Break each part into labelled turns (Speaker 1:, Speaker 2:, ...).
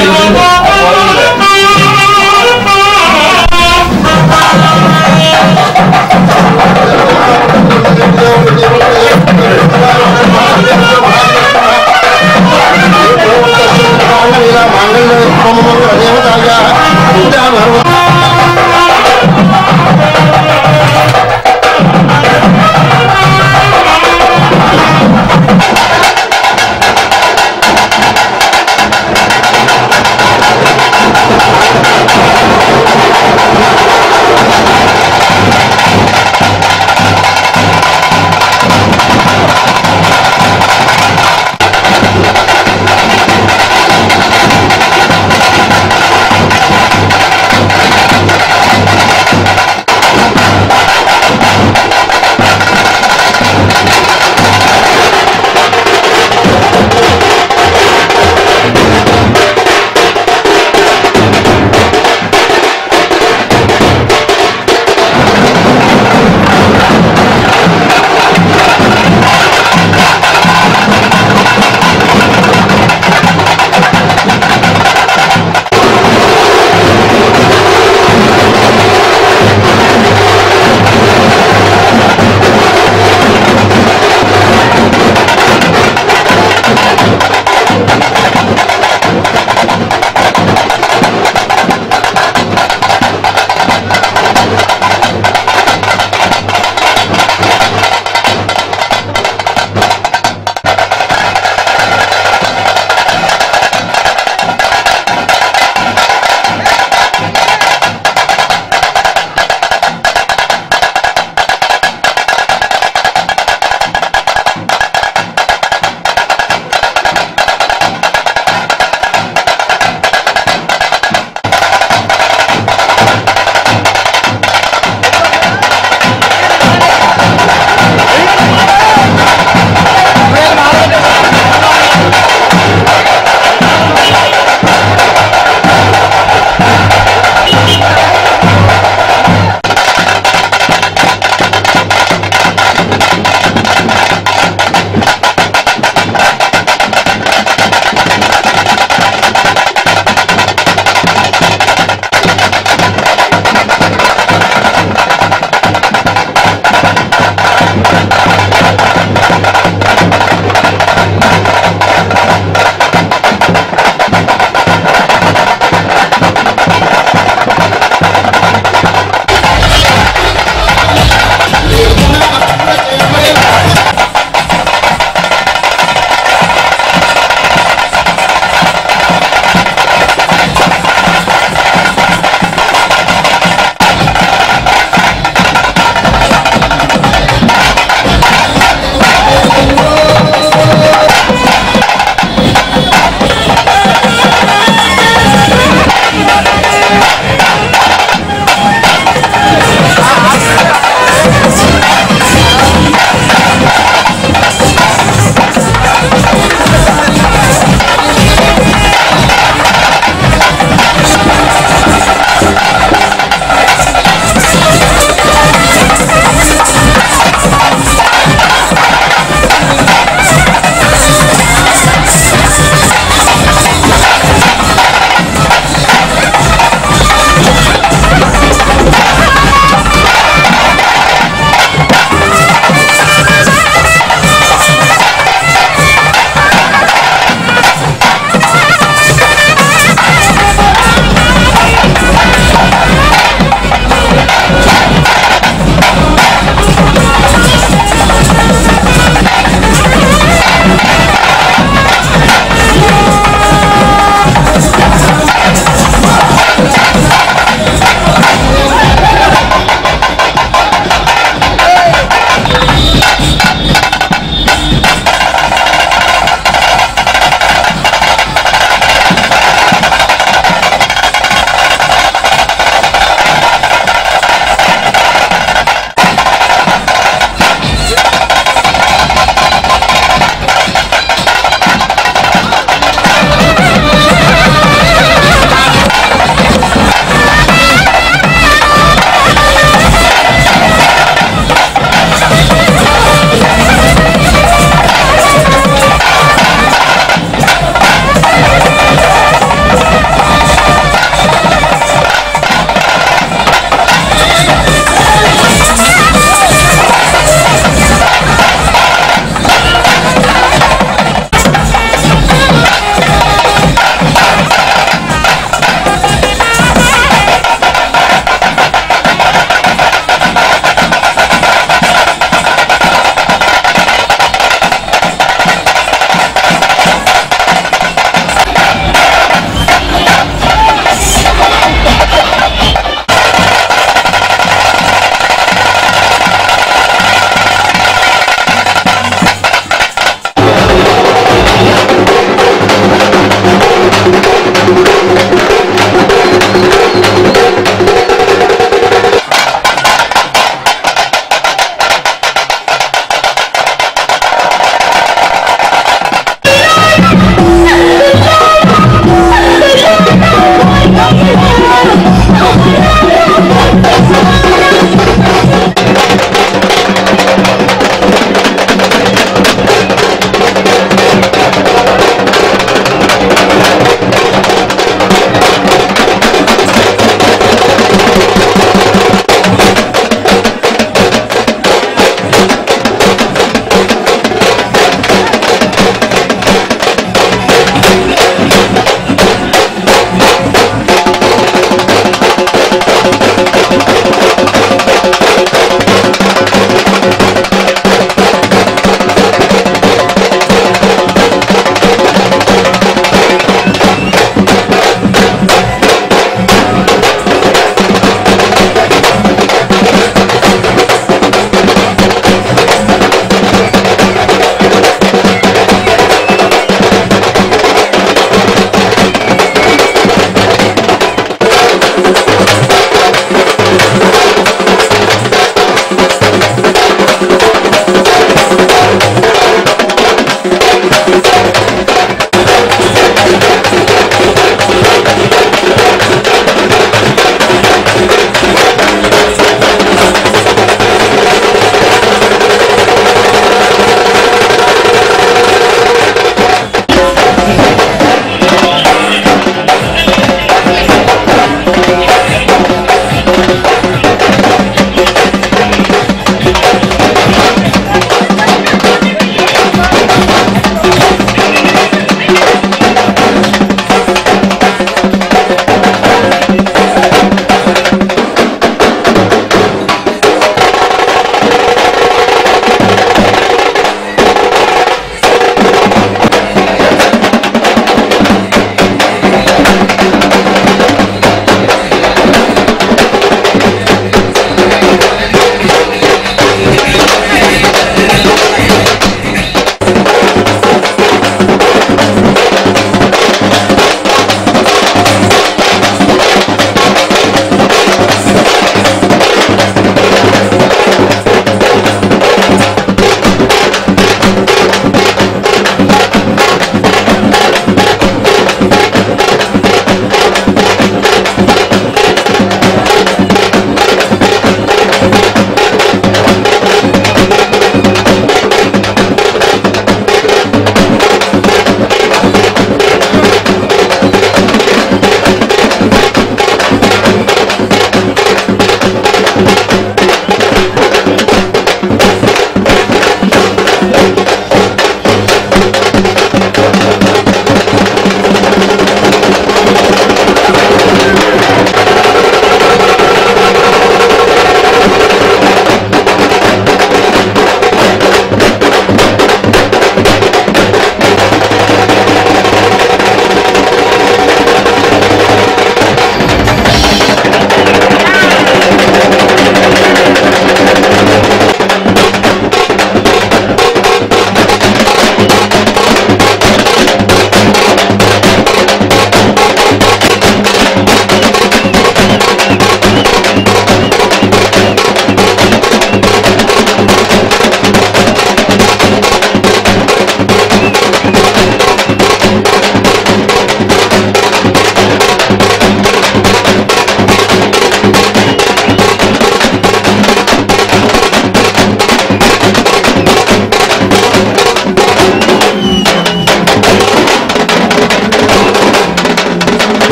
Speaker 1: Shri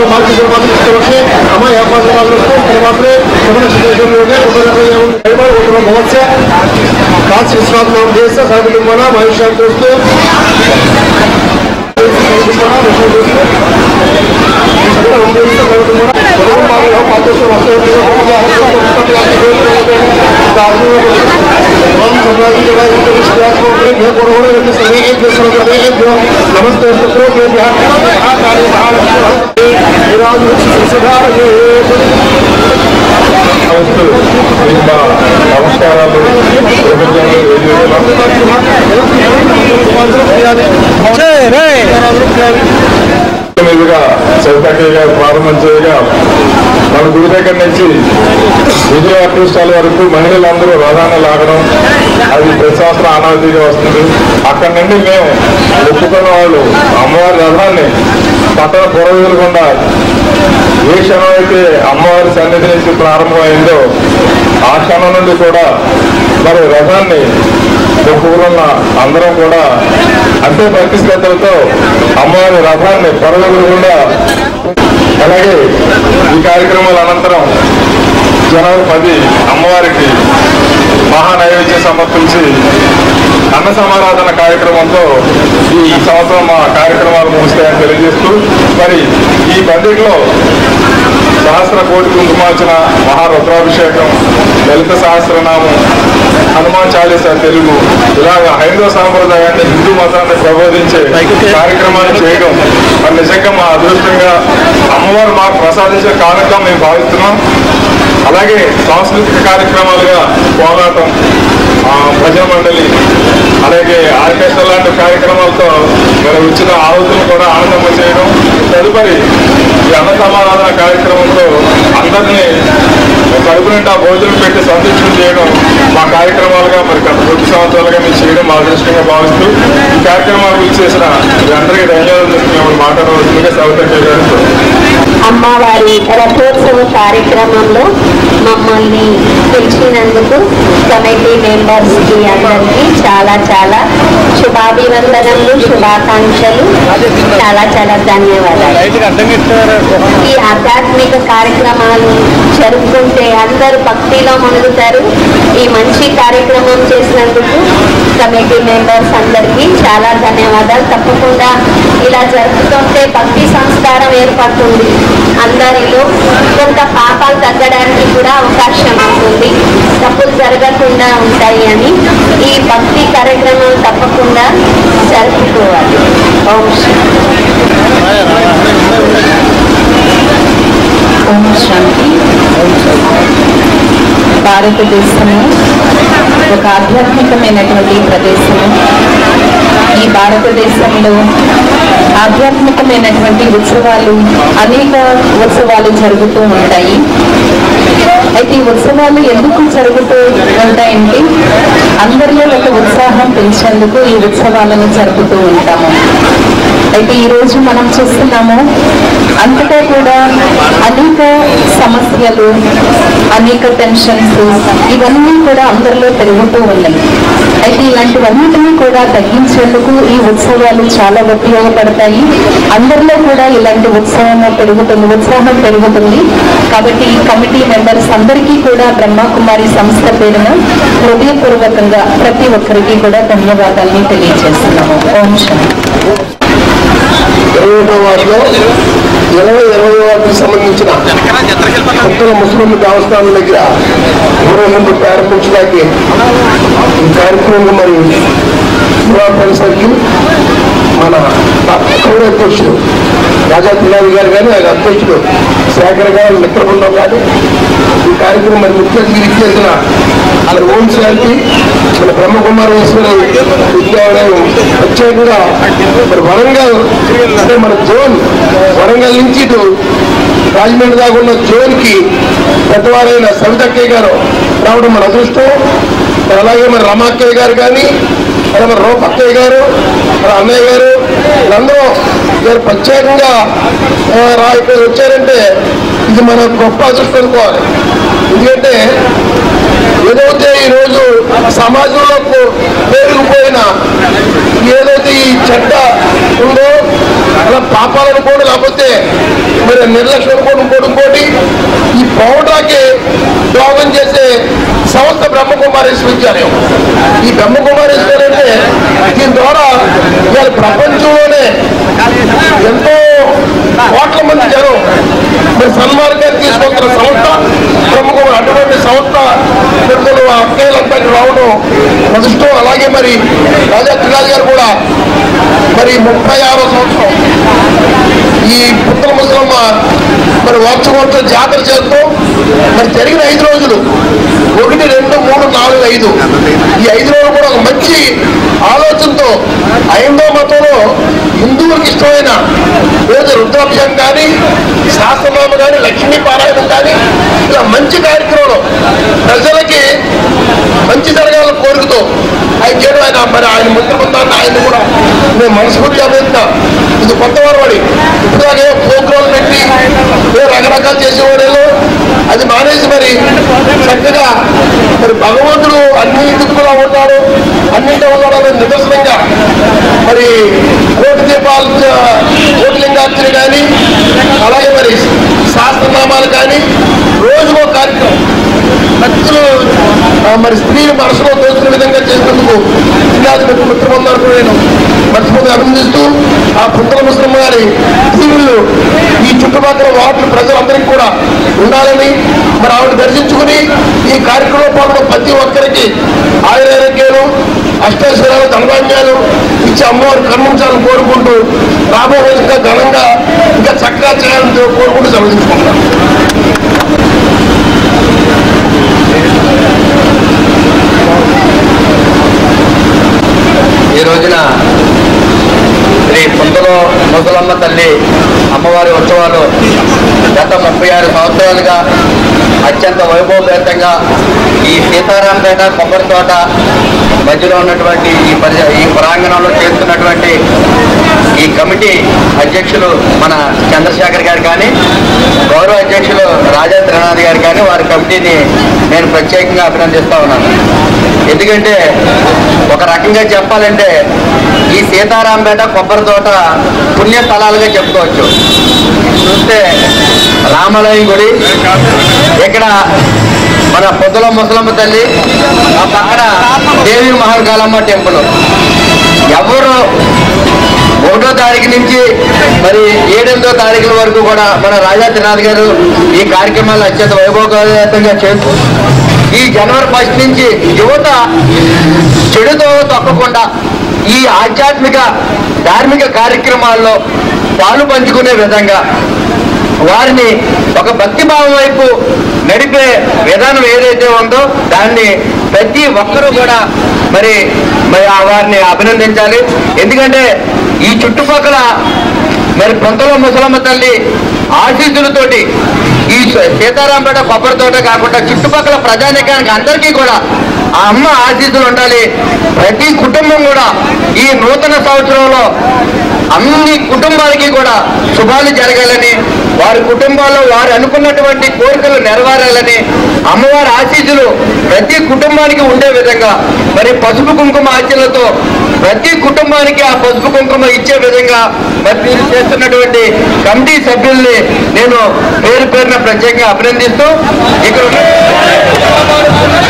Speaker 1: March ವರ್ಷ ಅಮ್ಮ ವ್ಯಾಪಾರ ಮಾತ್ರ ಶ್ರವಣ ಸಿದ್ದೇಶ್ವರ ಕೈಮಾರು ಉತ್ತಮ ಮಹೋತ್ಸವ ಕಾಶಿ ವಿಶ್ವನಾಥ ನಾಮ ದೇಶ ಸರ್ವಲಿಂಗಣ ಮಹೇಶಾಂತಸ್ತು ನಮಸ್ತೆ
Speaker 2: నమస్తులు మీకు మా నమస్కారాలు మీదుగా సరితక్కయ్య గారు ప్రారంభం చేయగా మన గుడి దగ్గర నుంచి విజయ అదృష్టాల వరకు మహిళలందరూ రథాన్ని లాగడం అది ప్రతి సంవత్సరం అనావధిగా వస్తుంది అక్కడి నుండి మేము ఒప్పుకున్న వాళ్ళు అమ్మవారి రథాన్ని పట్టణ పొరవేలుకుండా ఏ క్షణం అయితే అమ్మవారి సన్నిధి నుంచి ప్రారంభమైందో ఆ క్షణం నుండి కూడా మరి రథాన్ని ఒప్పుకున్న అందరం కూడా అంతే భక్తి శ్రద్ధలతో అమ్మవారి రథాన్ని పొరవేలుకుండా అలాగే ఈ కార్యక్రమాల అనంతరం జనవరి పది అమ్మవారికి మహా నైవేద్యం సమర్పించి అన్న సమారాధన కార్యక్రమంతో ఈ సంవత్సరం మా కార్యక్రమాలు ముగుస్తాయని తెలియజేస్తూ మరి ఈ పండుగలో సహస్ర కోటి కుంకుమార్చన మహారుద్రాభిషేకం లలిత సహస్రనామం హనుమాన్ చాలీసా తెలుగు ఇలాగ హైందవ సాంప్రదాయాన్ని హిందూ మతాన్ని ప్రబోధించే కార్యక్రమాలు చేయడం మరి నిజంగా మా అదృష్టంగా అమ్మవారు మాకు ప్రసాదించిన కానుక మేము భావిస్తున్నాం అలాగే సాంస్కృతిక కార్యక్రమాలుగా పోరాటం ఆ, భజన మండలి అలాగే ఆర్కెస్ట్రా లాంటి కార్యక్రమాలతో మరి ఉచిత ఆలోచనలు కూడా ఆనందం చేయడం తదుపరి ఈ అన్న సమారాధన కార్యక్రమంలో అందరినీ కడుపు నిండా భోజనం పెట్టి సంతృప్తి చేయడం మా కార్యక్రమాలుగా మరి గత కొద్ది సంవత్సరాలుగా మేము చేయడం మా అదృష్టంగా భావిస్తూ ఈ కార్యక్రమాలు చేసిన మీ అందరికీ ధన్యవాదాలు చెప్తూ మేము మాట్లాడవలసిందిగా సవితయ్య గారు
Speaker 3: అమ్మవారి రథోత్సవ కార్యక్రమంలో మమ్మల్ని పిలిచినందుకు కమిటీ మెంబర్స్ కి అందరికీ చాలా చాలా శుభాభివందనలు శుభాకాంక్షలు చాలా చాలా ధన్యవాదాలు ఈ ఆధ్యాత్మిక కార్యక్రమాలు జరుపుకుంటే అందరూ భక్తిలో మునుగుతారు ఈ మంచి కార్యక్రమం చేసినందుకు కమిటీ మెంబర్స్ అందరికీ చాలా ధన్యవాదాలు తప్పకుండా ఇలా జరుపుతుంటే భక్తి సంస్కారం ఏర్పడుతుంది అందరిలో కొంత పాపాలు తగ్గడానికి కూడా అవకాశం ఉంటుంది తప్పులు జరగకుండా ఉంటాయి అని ఈ భక్తి కార్యక్రమం తప్పకుండా జరుపుకోవాలి ఓం శాంతి.
Speaker 4: ఓం శాంతి భారతదేశము ఒక ఆధ్యాత్మికమైనటువంటి ప్రదేశము ఈ భారతదేశంలో ఆధ్యాత్మికమైనటువంటి ఉత్సవాలు అనేక ఉత్సవాలు జరుగుతూ ఉంటాయి అయితే ఈ ఉత్సవాలు ఎందుకు జరుగుతూ ఉంటాయంటే అందరిలో ఒక ఉత్సాహం పెంచేందుకు ఈ ఉత్సవాలను జరుపుతూ ఉంటాము అయితే ఈ రోజు మనం చూస్తున్నాము అంతటా కూడా అనేక సమస్యలు అనేక టెన్షన్స్ ఇవన్నీ కూడా అందరిలో పెరుగుతూ ఉన్నాయి అయితే ఇలాంటివన్నిటినీ కూడా తగ్గించేందుకు ఈ ఉత్సవాలు చాలా ఉపయోగపడతాయి అందరిలో కూడా ఇలాంటి ఉత్సవం పెరుగుతుంది ఉత్సాహం పెరుగుతుంది కాబట్టి ఈ కమిటీ మెంబర్స్ అందరికీ కూడా బ్రహ్మకుమారి సంస్థ పేరున హృదయపూర్వకంగా ప్రతి ఒక్కరికి కూడా ధన్యవాదాలని తెలియజేస్తున్నాము ఓం శాంతి
Speaker 1: ఇరవై ఒకటో వార్డులో ఇరవై ఇరవై వార్డుకి సంబంధించిన కొత్తగా ముస్లిం దేవస్థానం దగ్గర ఊరేగింపు ప్రారంభించడానికి ఈ కార్యక్రమం మరి శివా పరిసరికి మన కౌడ అధ్యక్షుడు రాజా పిల్లాడి గారు కానీ ఆయన అధ్యక్షుడు శేఖర్ గారు మిత్రబృందం కానీ ఈ కార్యక్రమం మరి ముఖ్య అతిథి చేసిన మన ఓం శాంతి మన బ్రహ్మకుమారేశ్వరి విద్యాలయం ప్రత్యేకంగా మరి వరంగల్ అంటే మన జోన్ వరంగల్ నుంచి ఇటు రాజమండ్రి దాకా ఉన్న జోన్ కి పెద్దవారైన సవితక్కయ్య గారు రావడం మన అదృష్టం మరి అలాగే మరి రమాక్కయ్య గారు కానీ మరి మరి రూపక్కయ్య గారు మరి అన్నయ్య గారు వీళ్ళందరూ గారు ప్రత్యేకంగా ఆ, రా ఇక్కడ వచ్చారంటే ఇది మన గొప్ప అదృష్టం అనుకోవాలి ఎందుకంటే ఏదైతే ఈరోజు సమాజంలో పో- పేరుకుపోయిన ఏదైతే ఈ చెడ్డ ఉందో అలా పాపాలను కూడా లేకపోతే మరి నిర్లక్ష్యం ఇంకోటి ఇంకోటి ఇంకోటి ఈ పౌడర్కి దోహదం చేసే సంస్థ బ్రహ్మకుమారి విశ్వవిద్యాలయం ఈ బ్రహ్మకుమారి విశ్వవిద్యాలయం అంటే దీని ద్వారా ఇవాళ ప్రపంచంలోనే ఎంతో కోట్ల మంది జనం మరి సన్మార్గాన్ని తీసుకొస్తున్న సంస్థ ప్రముఖం అటువంటి సంస్థ పెద్దలు అక్కయ్యలంతా ఇక్కడ రావడం అదృష్టం అలాగే మరి రాజా త్రిరాజ్ గారు కూడా మరి ముప్పై ఆరో సంవత్సరం ఈ పుత్తల ముసలమ్మ మరి వార్షికోత్సవ జాతర చేస్తూ మరి జరిగిన ఐదు రోజులు ఒకటి రెండు మూడు నాలుగు ఐదు ఈ ఐదు రోజులు కూడా ఒక మంచి ఆలోచనతో ఐదో మతంలో హిందువులకు ఇష్టమైన రోజు రుద్రాభిషేకం కానీ శాస్త్రనామ కానీ లక్ష్మీ పారాయణం కానీ ఇలా మంచి కార్యక్రమంలో ప్రజలకి మంచి జరగాలని కోరుకుతూ ఆయన చేయడం ఆయన మరి ఆయన మంత్రి బృందాన్ని ఆయన కూడా మేము మనస్ఫూర్తిగా అభినందిస్తాం ఇది కొత్త వారవాడి ఇప్పుడు దాకా ఏదో ప్రోగ్రాం పెట్టి ఏదో రకరకాలు చేసేవాడేలో అది మానేసి మరి చక్కగా మరి భగవంతుడు అన్ని దిక్కులా ఉన్నాడు అన్నింటి ఉన్నాడు అనే నిదర్శనంగా మరి కోటి దీపాలు కోటిలింగార్చన కానీ అలాగే మరి శాస్త్రనామాలు కానీ రోజుకో కార్యక్రమం భక్తులు ఆ, మరి స్త్రీలు మనసులో తోచిన విధంగా చేసినందుకు ఇలాంటి మిత్ర మిత్రబంధాలకు నేను మనస్ఫూర్తిగా అభినందిస్తూ ఆ పుత్తల ముస్లిం గారి దీవులు ఈ చుట్టుపక్కల వార్డు ప్రజలందరికీ కూడా ఉండాలని మరి ఆవిడ దర్శించుకుని ఈ కార్యక్రమంలో పాల్గొన్న ప్రతి ఒక్కరికి ఆయురారోగ్యాలు అష్టైశ్వర్యాలు ధనధాన్యాలు ఇచ్చి అమ్మవారు కర్మించాలని కోరుకుంటూ రాబోయే రోజు ఇంకా ఘనంగా ఇంకా చక్కగా చేయాలని కోరుకుంటూ సమర్థించుకుంటున్నాను
Speaker 5: ఈ రోజున శ్రీ పుంతలో ముసలమ్మ తల్లి అమ్మవారి ఉత్సవాలు గత ముప్పై ఆరు సంవత్సరాలుగా అత్యంత వైభవపేతంగా ఈ సీతారాంపేట కొబ్బరి తోట మధ్యలో ఉన్నటువంటి ఈ పరి ఈ ప్రాంగణంలో చేస్తున్నటువంటి ఈ కమిటీ అధ్యక్షులు మన చంద్రశేఖర్ గారు కానీ గౌరవ అధ్యక్షులు రాజా త్రినాథ్ గారు కానీ వారి కమిటీని నేను ప్రత్యేకంగా అభినందిస్తా ఉన్నాను ఎందుకంటే ఒక రకంగా చెప్పాలంటే ఈ సీతారాంపేట కొబ్బరి తోట పుణ్యస్థలాలుగా చెప్పుకోవచ్చు చూస్తే రామాలయం గుడి ఇక్కడ మన పొద్దుల ముసలమ్మ తల్లి ఆ పక్కన దేవి మహాకాలమ్మ టెంపుల్ ఎవరు ఒకటో తారీఖు నుంచి మరి ఏడెనిమిదో తారీఖుల వరకు కూడా మన రాజా త్రినాథ్ గారు ఈ కార్యక్రమాలు అత్యంత వైభవపేతంగా చేస్తూ ఈ జనవరి ఫస్ట్ నుంచి యువత చెడుతో తప్పకుండా ఈ ఆధ్యాత్మిక ధార్మిక కార్యక్రమాల్లో పాలు పంచుకునే విధంగా వారిని ఒక భక్తిభావం వైపు నడిపే విధానం ఏదైతే ఉందో దాన్ని ప్రతి ఒక్కరూ కూడా మరి మరి ఆ వారిని అభినందించాలి ఎందుకంటే ఈ చుట్టుపక్కల మరి పొంతలో ముసలమ్మ తల్లి ఆశీస్సులతోటి ఈ సీతారాంపేట కొబ్బరి తోట కాకుండా చుట్టుపక్కల ప్రజానికానికి అందరికీ కూడా ఆ అమ్మ ఆశీస్సులు ఉండాలి ప్రతి కుటుంబం కూడా ఈ నూతన సంవత్సరంలో అన్ని కుటుంబాలకి కూడా శుభాలు జరగాలని వారి కుటుంబాల్లో వారు అనుకున్నటువంటి కోరికలు నెరవేరాలని అమ్మవారి ఆశీస్సులు ప్రతి కుటుంబానికి ఉండే విధంగా మరి పసుపు కుంకుమ ఆచరణలతో ప్రతి కుటుంబానికి ఆ పసుపు కుంకుమ ఇచ్చే విధంగా మరి మీరు చేస్తున్నటువంటి కమిటీ సభ్యుల్ని నేను పేరు పేరున ప్రత్యేకంగా అభినందిస్తూ ఇక్కడ ఉన్న